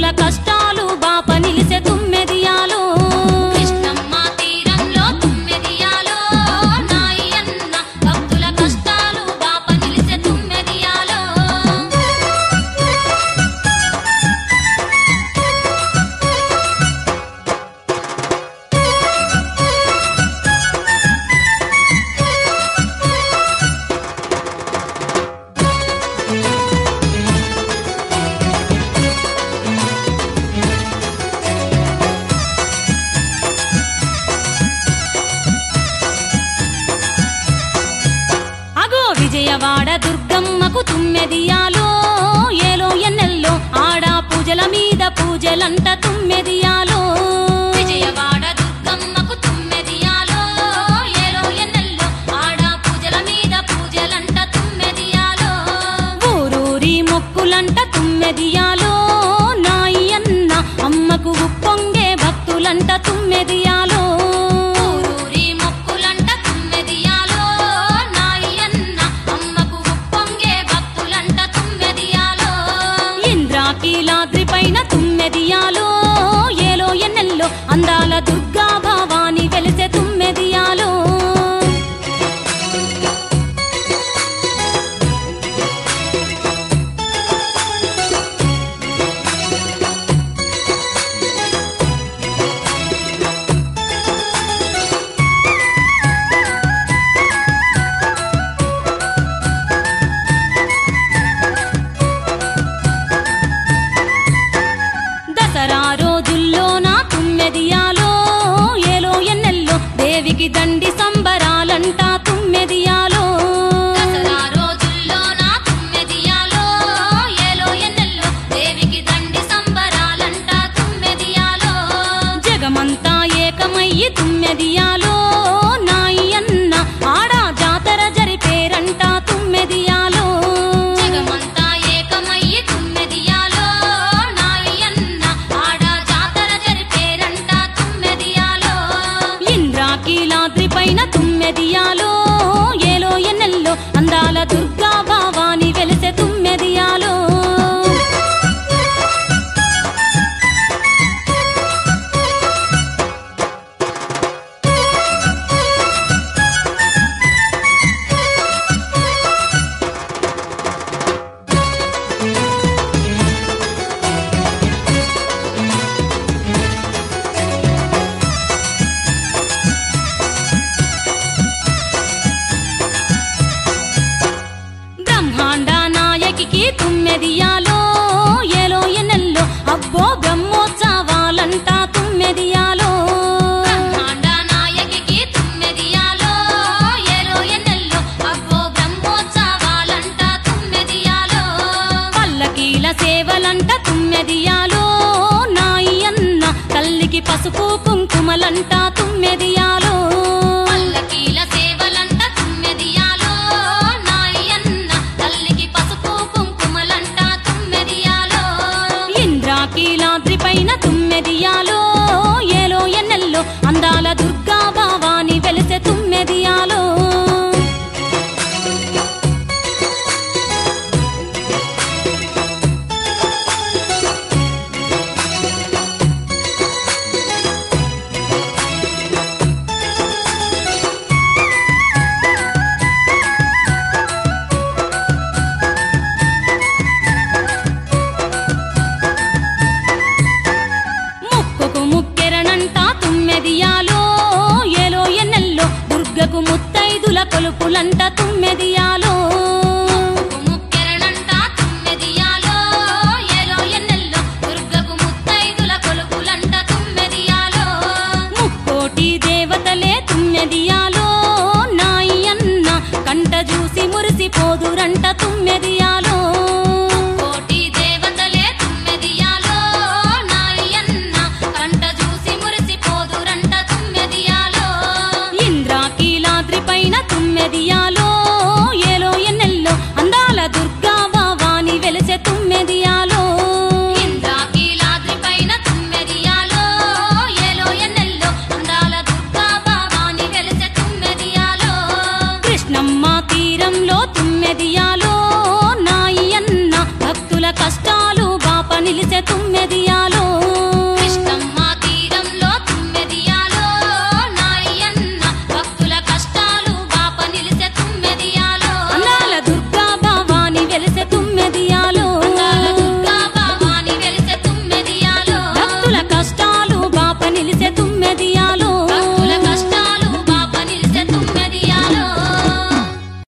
కష్టాలు బాప నిలిసే తుమ్మెదియాలో కృష్ణమ్మ తీరంలో తుమ్మెదియాలో నాయన్న భక్తుల కష్టాలు బాప నిలిసే తుమ్మెదియాలో అగో విజయవాడ దుర్గమ్మకు తుమ్మెదియాలో ఏలో ఎన్నెల్లో ఆడా పూజల మీద పూజలంట తుమ్మెదియాలో విజయవాడ దుర్గమ్మకు తుమ్మెదియాలో ఏలో ఎన్నెల్లో ఆడ పూజల మీద పూజలంట తుమ్మెదియాలో ఊరూరి మొక్కులంట తుమ్మెదియాలో నాయన్న అమ్మకు ఉప్పొంగే భక్తులంట తుమ్మెదియాలో ఊరూరి మొక్కులంట తుమ్మెదియాలో నాయన్న అమ్మకు ఉప్పొంగే భక్తులంట తుమ్మెదియాలో ఇంద్రాకీలాద్రి పైన తుమ్మెదియాలో ఏలో ఎన్నెల్లో అందాల దుర్గా భావాని వెలిసే తుమ్మెదియాలో దసరా రోజుల్లో నా తుమ్మెదియాలో ఏలో ఎన్నెల్లో దేవికి దండి సంబరాలంట తుమ్మెదియాలో దసరా రోజుల్లో నా తుమ్మెదియాలో ఏలో ఎన్నెల్లో దేవికి దండి సంబరాలంట తుమ్మెదియాలో జగమంతా ఏకమయ్యి తుమ్మెదియాలో నాయన్న ఆడా జాతర జరిపేరంట తుమ్మెదియాలో జగమంతా ఏకమయ్యి తుమ్మెదియాలో నాయన్న ఆడ జాతర జరిపేరంట తుమ్మెదియాలో ఇంద్రాకీలాద్రి పైన తుమ్మెదియాలో ఏలో ఎన్నెల్లో అందాల దుర్గా భావాని వెలిసే తుమ్మెదియాలో బ్రహ్మాండ నాయకికి తుమ్మెదియాలో ఏలో ఎన్నెల్లో అబ్బో బ్రహ్మోత్సవాలంట తుమ్మెదియాలో బ్రహ్మాండ నాయకికి తుమ్మెదియాలో ఏలో ఎన్నెల్లో అబ్బో బ్రహ్మోత్సవాలంట తుమ్మెదియాలో పల్లకీల సేవలంట తుమ్మెదియాలో నాయన్న తల్లికి పసుపు కుంకుమలంట తుమ్మెదియాలో పల్లకీల సేవలంట తుమ్మెదియాలో నాయన్న తల్లికి పసుపు కుంకుమలంట తుమ్మెదియాలో ఇంద్రాకీలాద్రి పైన తుమ్మెదియాలో ఏలో ఎన్నెల్లో అందాల దుర్గా భావాని వెలిసే తుమ్మెదియాలో ముక్కుకు ముక్కెరనంట తుమ్మెదియాలో ఏలో ఎన్నెల్లో దుర్గకు ముత్తైదుల కొలుపులంట తుమ్మెదియాలో ముక్కెరనంట తుమ్మెదియాలో ఏలో ఎన్నెల్లో దుర్గకు ముత్తైదుల కొలుపులంట తుమ్మెదియాలో ముక్కోటి దేవతలే తుమ్మెదియాలో నాయన్న కంట చూసి మురిసిపోదురంట తుమ్మెదియాలో కోటి దేవతలే తుమ్మెదియాలో నాయన్న కంట చూసి మురిసిపోదురంట తుమ్మెదియాలో ఇంద్రాకీలాద్రి పైన తుమ్మెదియాలో ఏలో ఎన్నెల్లో అందాల దుర్గా భావాని వెలిసే తుమ్మెదియాలో ఇంద్రాకీలాద్రి పైన తుమ్మెదియాలో ఏలో ఎన్నెల్లో అందాల దుర్గా భావాని వెలిసె తుమ్మెదియాలో కృష్ణమ్మ తీరంలో తుమ్మెదియాలో నాయన్న భక్తుల కష్టాలు బాప నిలిసే తుమ్మెదియాలో